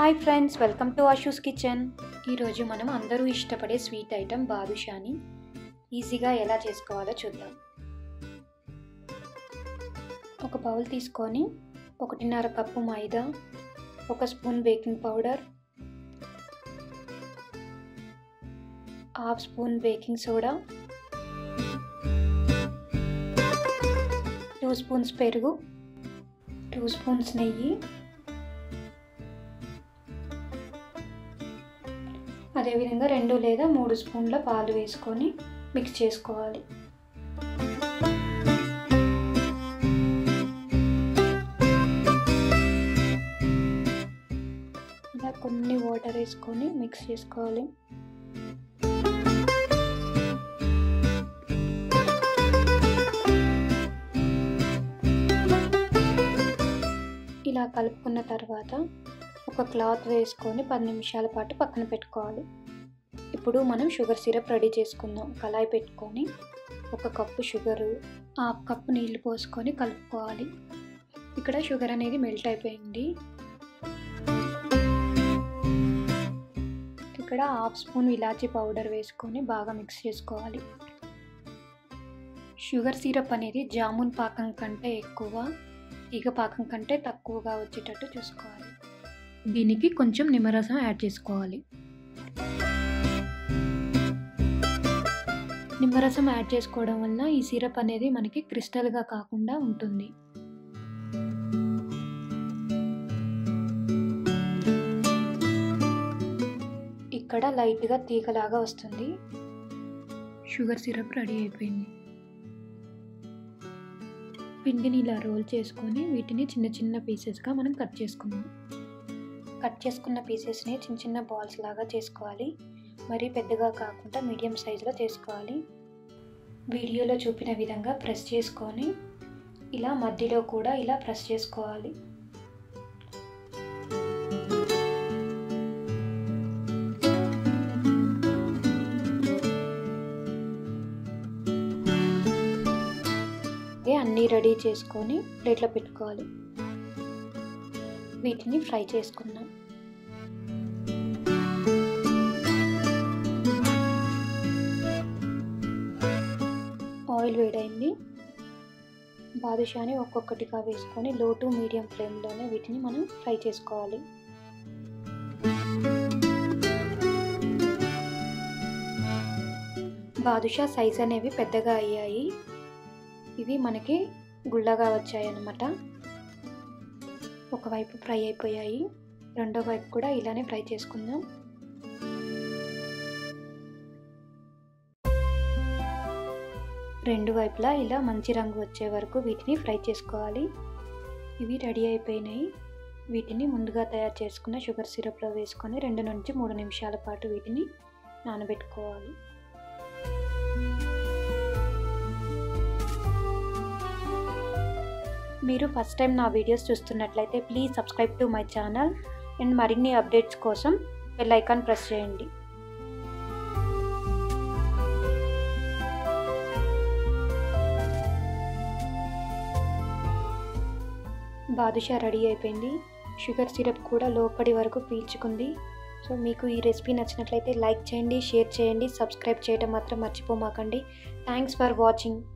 hi friends welcome to Ashu's kitchen ఈరోజు మనం అందరూ ఇష్టపడే స్వీట్ ఐటెం బాదుషాని ఈజీగా ఎలా చేసుకోవాలో చూద్దాం ఒక బౌల్ తీసుకొని ఒకటిన్నర కప్పు మైదా ఒక spoon baking powder half spoon baking soda two spoons పెరుగు టూ స్పూన్స్ నెయ్యి అదేవిధంగా రెండు లేదా మూడు స్పూన్ల పాలు వేసుకొని మిక్స్ చేసుకోవాలి ఇలా కొన్ని వాటర్ వేసుకొని మిక్స్ చేసుకోవాలి ఇలా కలుపుకున్న తర్వాత ఒక క్లాత్ వేసుకొని పది నిమిషాల పాటు పక్కన పెట్టుకోవాలి ఇప్పుడు మనం షుగర్ సిరప్ రెడీ చేసుకుందాం కళాయి పెట్టుకొని ఒక కప్పు షుగరు హాఫ్ కప్పు నీళ్లు పోసుకొని కలుపుకోవాలి ఇక్కడ షుగర్ అనేది మెల్ట్ అయిపోయింది ఇక్కడ హాఫ్ స్పూన్ ఇలాచీ పౌడర్ వేసుకొని బాగా మిక్స్ చేసుకోవాలి షుగర్ సిరప్ అనేది జామున్ పాకం కంటే ఎక్కువ తీగ పాకం కంటే తక్కువగా వచ్చేటట్టు చూసుకోవాలి దీనికి కొంచెం నిమ్మరసం యాడ్ చేసుకోవాలి నిమ్మరసం యాడ్ చేసుకోవడం వల్ల ఈ సిరప్ అనేది మనకి క్రిస్టల్గా కాకుండా ఉంటుంది ఇక్కడ లైట్గా తీగలాగా వస్తుంది షుగర్ సిరప్ రెడీ అయిపోయింది పిండిని ఇలా రోల్ చేసుకొని వీటిని చిన్న చిన్న పీసెస్గా మనం కట్ చేసుకుందాం కట్ చేసుకున్న పీసెస్ని చిన్న చిన్న బాల్స్ లాగా చేసుకోవాలి మరీ పెద్దగా కాకుండా మీడియం సైజులో చేసుకోవాలి వీడియోలో చూపిన విధంగా ప్రెస్ చేసుకొని ఇలా మధ్యలో కూడా ఇలా ప్రెస్ చేసుకోవాలి అన్నీ రెడీ చేసుకొని ప్లేట్లో పెట్టుకోవాలి వీటిని ఫ్రై చేసుకుందాం ఆయిల్ వేడైంది బాదుషాని ఒక్కొక్కటిగా వేసుకొని లో టు మీడియం ఫ్లేమ్లోనే వీటిని మనం ఫ్రై చేసుకోవాలి బాదుషా సైజ్ అనేవి పెద్దగా అయ్యాయి ఇవి మనకి గుళ్ళగా వచ్చాయి అన్నమాట ఒకవైపు ఫ్రై అయిపోయాయి రెండో వైపు కూడా ఇలానే ఫ్రై చేసుకుందాం రెండు వైపులా ఇలా మంచి రంగు వచ్చే వరకు వీటిని ఫ్రై చేసుకోవాలి ఇవి రెడీ అయిపోయినాయి వీటిని ముందుగా తయారు చేసుకున్న షుగర్ సిరప్లో వేసుకొని రెండు నుంచి మూడు నిమిషాల పాటు వీటిని నానబెట్టుకోవాలి మీరు ఫస్ట్ టైం నా వీడియోస్ చూస్తున్నట్లయితే please subscribe to my channel and మరిన్ని అప్డేట్స్ కోసం బెల్ ఐకాన్ ప్రెస్ చేయండి బాదుషా రెడీ అయిపోయింది షుగర్ సిరప్ కూడా లోపడి వరకు పీల్చుకుంది సో మీకు ఈ రెసిపీ నచ్చినట్లయితే లైక్ చేయండి షేర్ చేయండి సబ్స్క్రైబ్ చేయడం మాత్రం మర్చిపోమాకండి థ్యాంక్స్ ఫర్ వాచింగ్